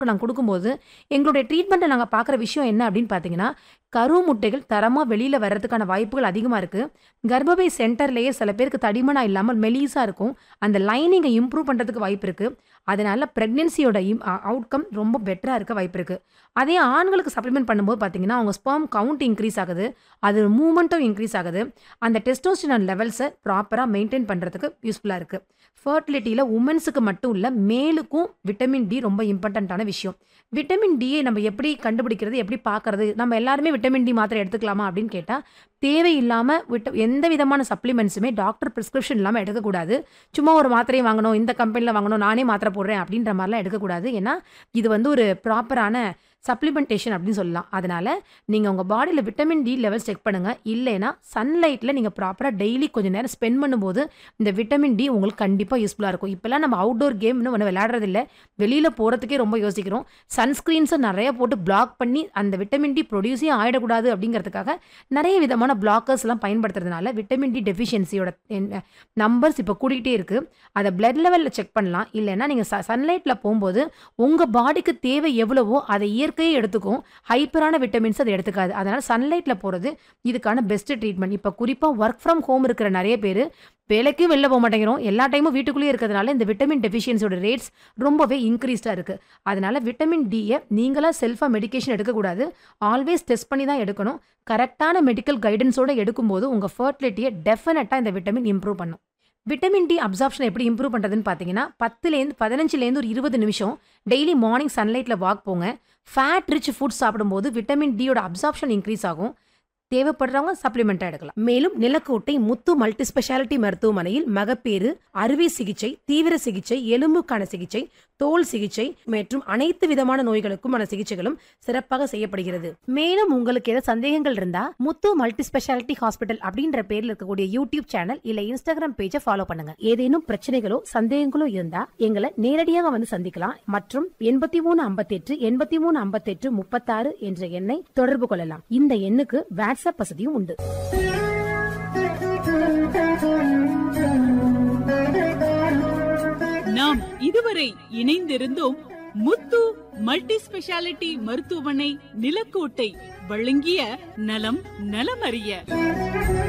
நாங்கள் கொடுக்கும்போது எங்களுடைய ட்ரீட்மெண்ட்டை நாங்கள் பார்க்குற விஷயம் என்ன அப்படின்னு பார்த்தீங்கன்னா கரு முட்டைகள் தரமாக வெளியில் வர்றதுக்கான வாய்ப்புகள் அதிகமாக இருக்குது கர்ப்பப்பை சென்டர்லேயே சில பேருக்கு தடிமனாக இல்லாமல் மெலிசாக இருக்கும் அந்த லைனிங்கை இம்ப்ரூவ் பண்ணுறதுக்கு வாய்ப்பு இருக்குது அதனால ப்ரெக்னென்சியோட இம் அவுட்கம் ரொம்ப பெட்டராக இருக்க வாய்ப்பு இருக்குது அதே ஆண்களுக்கு சப்ளிமெண்ட் பண்ணும்போது பார்த்தீங்கன்னா அவங்க ஸ்பெர்ம் கவுண்ட் இன்க்ரீஸ் ஆகுது அது மூமெண்ட்டும் இன்க்ரீஸ் ஆகுது அந்த டெஸ்டோஸ்டிரான் லெவல்ஸை ப்ராப்பராக மெயின்டைன் பண்ணுறதுக்கு யூஸ்ஃபுல்லாக இருக்குது ஃபர்டிலிட்டியில் உமன்ஸுக்கு மட்டும் இல்லை மேலுக்கும் விட்டமின் டி ரொம்ப இம்பார்ட்டண்ட்டான விஷயம் விட்டமின் டியை நம்ம எப்படி கண்டுபிடிக்கிறது எப்படி பார்க்கறது நம்ம எல்லாருமே விட்டமின் டி மாத்திரை எடுத்துக்கலாமா அப்படின்னு கேட்டால் தேவையில்லாமல் விட்ட எந்த விதமான சப்ளிமெண்ட்ஸுமே டாக்டர் ப்ரிஸ்கிரிப்ஷன் இல்லாமல் எடுக்கக்கூடாது சும்மா ஒரு மாத்திரையை வாங்கணும் இந்த கம்பெனியில் வாங்கணும் நானே மாத்திரை போடுறேன் அப்படின்ற மாதிரிலாம் எடுக்கக்கூடாது ஏன்னா இது வந்து ஒரு ப்ராப்பரான சப்ளிமெண்டேஷன் அப்படின்னு சொல்லலாம் அதனால் நீங்கள் உங்கள் பாடியில் விட்டமின் டி லெவல்ஸ் செக் பண்ணுங்கள் இல்லைன்னா சன்லைட்டில் நீங்கள் ப்ராப்பராக டெய்லி கொஞ்சம் நேரம் ஸ்பெண்ட் பண்ணும்போது இந்த விட்டமின் டி உங்களுக்கு கண்டிப்பாக யூஸ்ஃபுல்லாக இருக்கும் இப்போல்லாம் நம்ம அவுட்டோர் கேம்னு ஒன்று விளையாடுறதில்ல வெளியில் போகிறதுக்கே ரொம்ப யோசிக்கிறோம் சன்ஸ்க்ரீன்ஸை நிறைய போட்டு பிளாக் பண்ணி அந்த விட்டமின் டி ப்ரொடியூஸே ஆகிடக்கூடாது அப்படிங்கிறதுக்காக நிறைய விதமான பிளாக்கர்ஸ்லாம் பயன்படுத்துறதுனால விட்டமின் டி டெஃபிஷியன்சியோட நம்பர்ஸ் இப்போ கூடிக்கிட்டே இருக்குது அதை பிளட் லெவலில் செக் பண்ணலாம் இல்லைன்னா நீங்கள் ச சன்லைட்டில் போகும்போது உங்கள் பாடிக்கு தேவை எவ்வளவோ அதை இயற்கையே எடுத்துக்கும் ஹைப்பரான விட்டமின்ஸ் அதை எடுத்துக்காது அதனால் சன்லைட்டில் போகிறது இதுக்கான பெஸ்ட் ட்ரீட்மெண்ட் இப்போ குறிப்பாக ஒர்க் ஃப்ரம் ஹோம் இருக்கிற நிறைய பேர் வேலைக்கு வெளில போக மாட்டேங்கிறோம் எல்லா டைமும் வீட்டுக்குள்ளேயே இருக்கிறதுனால இந்த விட்டமின் டெஃபிஷியன்சியோட ரேட்ஸ் ரொம்பவே இன்க்ரீஸ்டாக இருக்குது அதனால் விட்டமின் டியை நீங்களாக செல்ஃபாக மெடிகேஷன் எடுக்கக்கூடாது ஆல்வேஸ் டெஸ்ட் பண்ணி தான் எடுக்கணும் கரெக்டான மெடிக்கல் கைடன்ஸோடு எடுக்கும்போது உங்கள் ஃபர்டிலிட்டியை டெஃபினட்டாக இந்த விட்டமின் இம்ப்ரூவ் பண்ணும் விட்டமின் டி அப்சார்ப்ஷன் எப்படி இம்ப்ரூவ் பண்ணுறதுன்னு பார்த்தீங்கன்னா பத்துலேருந்து பதினஞ்சுலேருந்து ஒரு இருபது நிமிஷம் டெய்லி மார்னிங் சன்லைட்டில் வாக் போங்க ஃபேட் ரிச் ஃபுட் சாப்பிடும்போது விட்டமின் டியோட அப்சார்ப்ஷன் இன்க்ரீஸ் ஆகும் தேவைப்படுறவங்க சப்ளிமெண்ட்டாக எடுக்கலாம் மேலும் நிலக்கோட்டை முத்து மல்டி ஸ்பெஷாலிட்டி மருத்துவமனையில் மகப்பேறு அறுவை சிகிச்சை தீவிர சிகிச்சை எலும்புக்கான சிகிச்சை தோல் சிகிச்சை மற்றும் அனைத்து விதமான நோய்களுக்குமான சிகிச்சைகளும் சிறப்பாக செய்யப்படுகிறது மேலும் உங்களுக்கு ஏதாவது சந்தேகங்கள் இருந்தா முத்து மல்டி ஸ்பெஷாலிட்டி ஹாஸ்பிட்டல் அப்படின்ற பேர்ல இருக்கக்கூடிய யூடியூப் சேனல் இல்ல இன்ஸ்டாகிராம் பேஜை ஃபாலோ பண்ணுங்க ஏதேனும் பிரச்சனைகளோ சந்தேகங்களோ இருந்தா எங்களை நேரடியாக வந்து சந்திக்கலாம் மற்றும் எண்பத்தி மூணு ஐம்பத்தெட்டு எண்பத்தி மூணு ஐம்பத்தெட்டு முப்பத்தாறு என்ற எண்ணை தொடர்பு கொள்ளலாம் இந்த எண்ணுக்கு வாட்ஸ்அப் வசதியும் உண்டு நாம் இதுவரை இணைந்திருந்தோம் முத்து மல்டி ஸ்பெஷாலிட்டி மருத்துவமனை நிலக்கோட்டை வழங்கிய நலம் நலமறிய